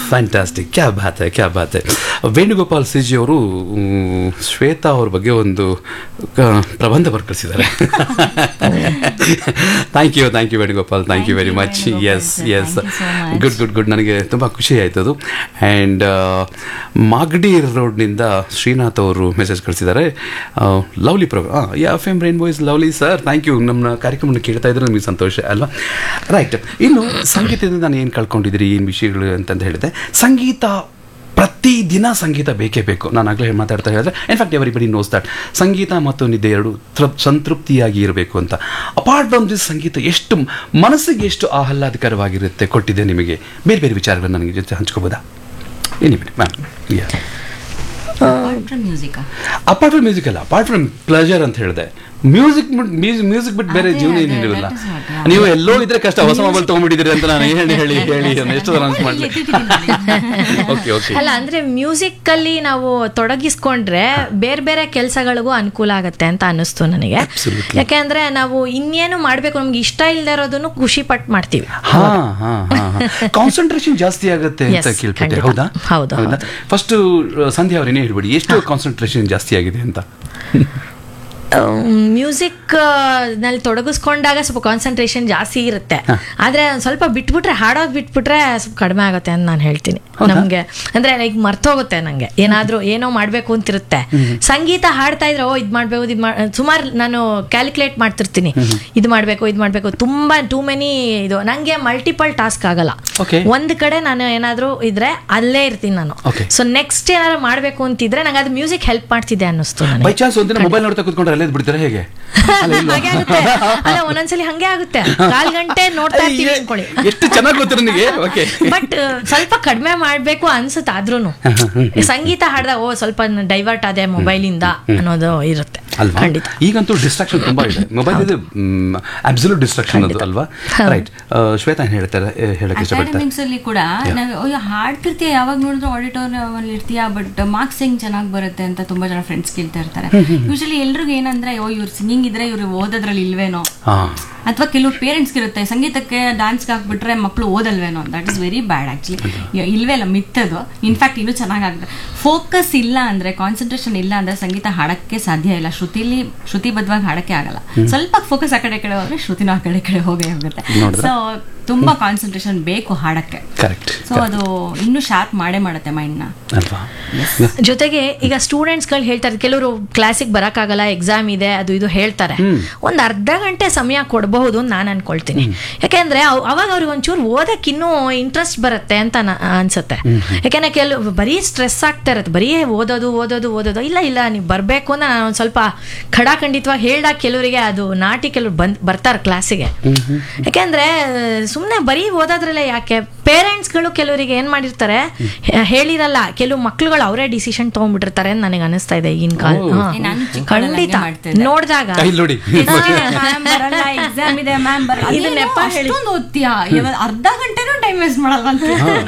Fantastic ಕ್ಯಾ Baat high ಕ್ಯಾ Baat high Venugopal CG ಅವರು ಮ್, ಶ್ವೇತಾ ಅವ್ರ ಬಗ್ಗೆ ಒಂದು ಕ- ಪ್ರಬಂಧ ಬರ್ಕಳಿಸಿದ್ದಾರೆ thank you thank you Venugopal thank you Thank very you, much Venugopal yes sir. Yes Thank you so much. Good good good ನನಗೆ ತುಂಬ ಖುಷಿ ಆಯ್ತು ಅದು ಆ್ಯಂಡ್ ಮಾಗಡಿ ರೋಡ್ನಿಂದ ಶ್ರೀನಾಥ್ ಅವರು ಮೆಸೇಜ್ ಕಳಿಸಿದ್ದಾರೆ lovely programme F M rainbow is lovely sir thank you ನಮ್ಮ ಕಾರ್ಯಕ್ರಮವನ್ನು ಕೇಳ್ತಾ ಇದ್ರೆ ನಮಗೆ ಸಂತೋಷ ಅಲ್ವಾ ರೈಟ್ ಇನ್ನು ಸಂಗೀತದಿಂದ ನಾನು ಏನು ಕಳ್ಕೊಂಡಿದ್ದೀರಿ ಏನು ವಿಷಯಗಳು ಅಂತಂದು ಹೇಳಿದೆ ಸಂಗೀತ ಪ್ರತಿದಿನ ಸಂಗೀತ ಬೇಕೇ ಬೇಕು ನಾನು ಆಗಲೇ ಮಾತಾಡ್ತಾ ಹೇಳಿದ್ರೆ ಇನ್ಫ್ಯಾಕ್ಟ್ ಎವರಿಬಡಿ ನೋಸ್ ದಟ್ ಸಂಗೀತ ಮತ್ತು ನಿದ್ದೆ ಎರಡು ತೃಪ್ ಸಂತೃಪ್ತಿಯಾಗಿ ಇರಬೇಕು ಅಂತ ಅಪಾರ್ಟ್ ಫ್ರಮ್ ದಿಸ್ ಸಂಗೀತ ಎಷ್ಟು ಮನಸ್ಸಿಗೆ ಎಷ್ಟು ಆಹ್ಲಾದಕರವಾಗಿರುತ್ತೆ ಕೊಟ್ಟಿದೆ ನಿಮಗೆ ಬೇರೆ ಬೇರೆ ವಿಚಾರಗಳನ್ನ ನನಗೆ ಜೊತೆ ಹಂಚ್ಕೋಬೋದಾ ಏನಿ ma'am music apart from music ಅಲ್ಲ ಅಪಾರ್ಟ್ ಫ್ರಮ್ ಪ್ಲೆಜರ್ ಅಂತ ಹೇಳಿದೆ ಮ್ಯೂಸಿಕ್ ಮ್ಯೂಸಿಕ್ ಮ್ಯೂಸಿಕ್ ಬಿಟ್ಟು ಬೇರೆ ಅದೇ, ಜೀವನ ಅದೇ, ಏನಿರಲಿಲ್ಲ that is what, yeah. ನೀವು ಎಲ್ಲೋ ಇದ್ರೆ ಕಷ್ಟ ಹೊಸ ಮೊಬೈಲ್ ತೊಗೊಂಡ್ಬಿಟ್ಟಿದ್ದೀರಿ ಅಂತ ನಾನು ಹೇಳಿ ಹೇಳಿ ಹೇಳಿ ಅದನ್ನ ಎಷ್ಟು ಅನೌನ್ಸ್ ಮಾಡಲಿ ಓಕೆ ಓಕೆ ಅಲ್ಲ ಅಂದ್ರೆ ಮ್ಯೂಸಿಕ್ ಅಲ್ಲಿ ನಾವು ತೊಡಗಿಸ್ಕೊಂಡ್ರೆ ಬೇರೆ ಬೇರೆ ಕೆಲಸಗಳಿಗೂ ಅನುಕೂಲ ಆಗತ್ತೆ ಅಂತ ಅನಿಸ್ತು ನನಗೆ Absolutely. ಯಾಕೆಂದ್ರೆ ನಾವು ಇನ್ನೇನು ಮಾಡ್ಬೇಕು ನಮ್ಗೆ ಇಷ್ಟ ಇಲ್ಲದೆ ಇರೋದನ್ನು ಖುಷಿ ಪಟ್ಟು ಮಾಡ್ತೀವಿ ಹಾ ಹಾ ಹಾ ಕಾನ್ಸಂಟ್ರೇಷನ್ ಜಾಸ್ತಿ ಆಗುತ್ತೆ ಅಂತ Yes, ಕೇಳ್ಪಟ್ಟೆ ಖಂಡಿತ. ಹೌದಾ ಹೌದು, ಹೌದು. ಫಸ್ಟ್ ಸಂಧ್ಯಾ ಅವ್ರೇನೇ ಹೇಳ್ಬಿಡಿ ಎಷ್ಟು ಕಾನ್ಸಂಟ್ರೇಷನ್ ಜಾಸ್ತಿ ಆಗಿದೆ ಅಂತ ಮ್ಯೂಸಿಕ್ ನಲ್ಲಿ ತೊಡಗಿಸ್ಕೊಂಡಾಗ ಸ್ವಲ್ಪ ಕಾನ್ಸಂಟ್ರೇಷನ್ ಜಾಸ್ತಿ ಇರುತ್ತೆ ಆದ್ರೆ ಒಂದ್ ಸ್ವಲ್ಪ ಬಿಟ್ಬಿಟ್ರೆ ಹಾಡೋದ್ ಬಿಟ್ಬಿಟ್ರೆ ಸ್ವಲ್ಪ ಕಡಿಮೆ ಆಗುತ್ತೆ ಅಂತ ನಾನು ಹೇಳ್ತೀನಿ ಹೌದಾ? ನಮ್ಗೆ ಅಂದ್ರೆ ಲೈಕ್ ಮರ್ತೋಗುತ್ತೆ ನಂಗೆ ಏನಾದ್ರೂ ಏನೋ ಮಾಡ್ಬೇಕು ಅಂತಿರುತ್ತೆ ಸಂಗೀತ ಹಾಡ್ತಾ ಇದ್ರೆ ಓ ಇದ್ ಮಾಡ್ಬೇಕು ಇದ್ ಮಾಡ್ ಸುಮಾರು ನಾನು ಕ್ಯಾಲ್ಕುಲೇಟ್ ಮಾಡ್ತಿರ್ತೀನಿ ಇದು ಮಾಡ್ಬೇಕು ಇದು ಮಾಡ್ಬೇಕು ತುಂಬಾ ಟೂ ಮೆನಿ ಇದು ನಂಗೆ ಮಲ್ಟಿಪಲ್ ಟಾಸ್ಕ್ ಆಗಲ್ಲ Okay. ಒಂದ್ ಕಡೆ ನಾನು ಏನಾದ್ರೂ ಇದ್ರೆ ಅಲ್ಲೇ ಇರ್ತೀನಿ ನಾನು Okay. ಸೊ ನೆಕ್ಸ್ಟ್ ಏನಾದ್ರು ಮಾಡ್ಬೇಕು ಅಂತಿದ್ರೆ ನಂಗೆ ಅದು ಮ್ಯೂಸಿಕ್ ಹೆಲ್ಪ್ ಮಾಡ್ತಿದೆ ಅನ್ನಿಸ್ತು ನನಗೆ ಬೈ ಚಾನ್ಸ್ ಒಂದಿನ ಮೊಬೈಲ್ ನೋಡ್ತಾ ಕುತ್ಕೊಂಡ್ರೆ ಅಲ್ಲೇ ಬಿಡ್ತಾರೆ ಹೇಗೆ ಅಲ್ಲ, ಇಲ್ವಾ? ಹಾಗೆ ಆಗುತ್ತೆ ಅಲ್ಲ ಒಂದೊಂದ್ಸಲಿ ಹಂಗೆ ಆಗುತ್ತೆ ಕಾಲ್ ಗಂಟೆ ನೋಡ್ತಾ ಇರ್ತೀವಿ ಅಯ್ಯೇ, ಅನ್ಕೊಳ್ಳಿ ಎಷ್ಟು ಚೆನ್ನಾಗಿ ಗೊತ್ತು ನನಗೆ ಓಕೆ ಬಟ್ ಸ್ವಲ್ಪ ಕಡಿಮೆ ಮಾಡ್ಬೇಕು ಅನ್ಸುತ್ತೆ ಆದ್ರೂನು ಸಂಗೀತ ಹಾಡ್ದ ಓ ಸ್ವಲ್ಪ ಡೈವರ್ಟ್ ಆದೆ ಮೊಬೈಲ್ ಇಂದ ಅನ್ನೋದು ಇರುತ್ತೆ ಅಲ್ವಾ ಖಂಡಿತ ಈಗಂತೂ ಡಿಸ್ಟ್ರಾಕ್ಷನ್ ತುಂಬಾ ಇದೆ ಮೊಬೈಲ್ ಇದು ಅಬ್ಸಲ್ಯೂಟ್ ಡಿಸ್ಟ್ರಾಕ್ಷನ್ ಅದು ಅಲ್ವಾ ರೈಟ್ ಶ್ವೇತಾ ಏನ್ ಹೇಳ್ತಾರೆ ಏ, ಹೇಳಕ್ ಇಷ್ಟಪಡ್ತಾರೆ ಅಕಾಡೆಮಿಕ್ಸ್ ಅಲ್ಲಿ ಕೂಡ ನಾವು ಅಯ್ಯೋ ಹಾಡ್ತಿರ್ತೀಯ ಯಾವಾಗ ನೋಡಿದ್ರು ಆಡಿಟೋರಿಯಂ ಅಲ್ಲಿ ಇರ್ತೀಯ ಬಟ್ ಮಾರ್ಕ್ಸ್ ಹೆಂಗ್ ಚೆನ್ನಾಗಿ ಬರುತ್ತೆ ಅಂತ ತುಂಬಾ ಜನ ಫ್ರೆಂಡ್ಸ್ ಕೇಳ್ತಾ ಇರ್ತಾರೆ ಯೂಶಲಿ ಎಲ್ರಿಗೂ ಏನಂದ್ರೆ ಅಯ್ಯೋ ಇವ್ರು ಸಿಂಗಿಂಗ್ ಇದ್ರೆ ಇವ್ರು ಓದೋದ್ರಲ್ಲಿ ಇಲ್ವೇನೋ ಹಾ ಅಥವಾ ಕೆಲವು ಪೇರೆಂಟ್ಸ್ಗೆ ಇರುತ್ತೆ ಸಂಗೀತಕ್ಕೆ ಡ್ಯಾನ್ಸ್ಗೆ ಹಾಕ್ಬಿಟ್ರೆ ಮಕ್ಕಳು ಓದಲ್ವೇನೋ that is very bad actually ಇಲ್ವೇ ಇಲ್ಲ ಮಿತ್ತದು ಇನ್ಫ್ಯಾಕ್ಟ್ ಇನ್ನೂ ಚೆನ್ನಾಗಾಗುತ್ತೆ ಫೋಕಸ್ ಇಲ್ಲ ಅಂದ್ರೆ ಕಾನ್ಸಂಟ್ರೇಷನ್ ಇಲ್ಲ ಅಂದ್ರೆ ಸಂಗೀತ ಹಾಡಕ್ಕೆ ಸಾಧ್ಯ ಇಲ್ಲ ಶ್ರುತಿಲಿ ಶ್ರುತಿಬದ್ಧವಾಗಿ ಹಾಡಕ್ಕೆ ಆಗಲ್ಲ ಸ್ವಲ್ಪ ಫೋಕಸ್ ಆ ಕಡೆ ಈ ಕಡೆ ಹೋದ್ರೆ ಶ್ರುತಿನೂ ಆ ಕಡೆ ಈ ಕಡೆ ಹೋಗೇ ಹೋಗುತ್ತೆ ನೋಡಿದ್ರಾ? ಸೊ ತುಂಬಾ ಕಾನ್ಸಂಟ್ರೇಷನ್ ಬೇಕು ಹಾಡಕ್ಕೆ ಕರೆಕ್ಟ್ ಸೊ ಅದು ಇನ್ನೂ ಶಾರ್ಪ್ ಮಾಡೇ ಮಾಡುತ್ತೆ ಮೈಂಡ್ನ ಅಲ್ವಾ ಜೊತೆಗೆ ಈಗ ಸ್ಟೂಡೆಂಟ್ಸ್ ಗಳು ಹೇಳ್ತಾರೆ ಕೆಲವರು ಕ್ಲಾಸಿಗೆ ಬರಕ್ಕಾಗಲ್ಲ ಎಕ್ಸಾಮ್ ಇದೆ ಅದು ಇದು ಹೇಳ್ತಾರೆ ಒಂದ್ ಅರ್ಧ ಗಂಟೆ ಸಮಯ ಕೊಡಬಹುದು ಅಂತ ನಾನು ಅನ್ಕೊಳ್ತೀನಿ ಯಾಕೆಂದ್ರೆ ಅವ್- ಅವಾಗ ಅವ್ರಿಗೆ ಒಂಚೂರು ಓದಕ್ ಇನ್ನೂ ಇಂಟ್ರೆಸ್ಟ್ ಬರುತ್ತೆ ಅಂತ ನ- ಅನ್ಸುತ್ತೆ ಯಾಕೆಂದ್ರೆ ಕೆಲವು ಬರೀ ಸ್ಟ್ರೆಸ್ ಆಗ್ತಾ ಇರುತ್ತೆ ಬರೀ ಓದೋದು ಓದೋದು ಓದೋದು ಇಲ್ಲ ಇಲ್ಲ ನೀವು ಬರಬೇಕು ಅಂತ ನಾನು ಒಂದು ಸ್ವಲ್ಪ ಖಡಾಖಂಡಿತವಾಗಿ ಹೇಳ್ದಾಗ ಕೆಲವರಿಗೆ ಅದು ನಾಟಿ ಕೆಲವ್ರು ಬಂದ್ ಬರ್ತಾರೆ ಕ್ಲಾಸಿಗೆ ಯಾಕೆಂದ್ರೆ ಸುಮ್ಮನೆ ಬರೀ ಓದೋದ್ರಲ್ಲೇ ಯಾಕೆ ಪೇರೆಂಟ್ಸ್ಗಳು ಕೆಲವರಿಗೆ ಏನ್ ಮಾಡಿರ್ತಾರೆ ಹೇ- ಹೇಳಿರಲ್ಲ ಕೆಲವು ಮಕ್ಳುಗಳು ಅವರೇ ಡಿಸಿಷನ್ ತಗೊಂಡ್ಬಿಟ್ಟಿರ್ತಾರೆ ಅಂತ ನನಗೆ ಅನಿಸ್ತಾ ಇದೆ ಈಗಿನ ಕಾಲ ಹಾ. ಏ, ನಾನು ಚಿಕ್ಕವಳಲ್ಲಿ ಖಂಡಿತ ಹಂಗೆ ಮಾಡ್ತಿದ್ದೆ. ನೋಡಿದಾಗ ಇಲ್ಲಿ ನೋಡಿ ಮ್ಯಾಮ್ ಬರಲ್ಲ ಎಕ್ಸಾಮ್ ಇದೆ ಮ್ಯಾಮ್ ಬರಲ್ಲ ಇದು ನೆಪ ಹೇಳಿ. ಅಷ್ಟೊಂದು ಓದ್ತೀಯಾ ಇವಾಗ ಅರ್ಧ ಗಂಟೆನೂ ಟೈಮ್ ವೇಸ್ಟ್ ಮಾಡಲ್ವಂತ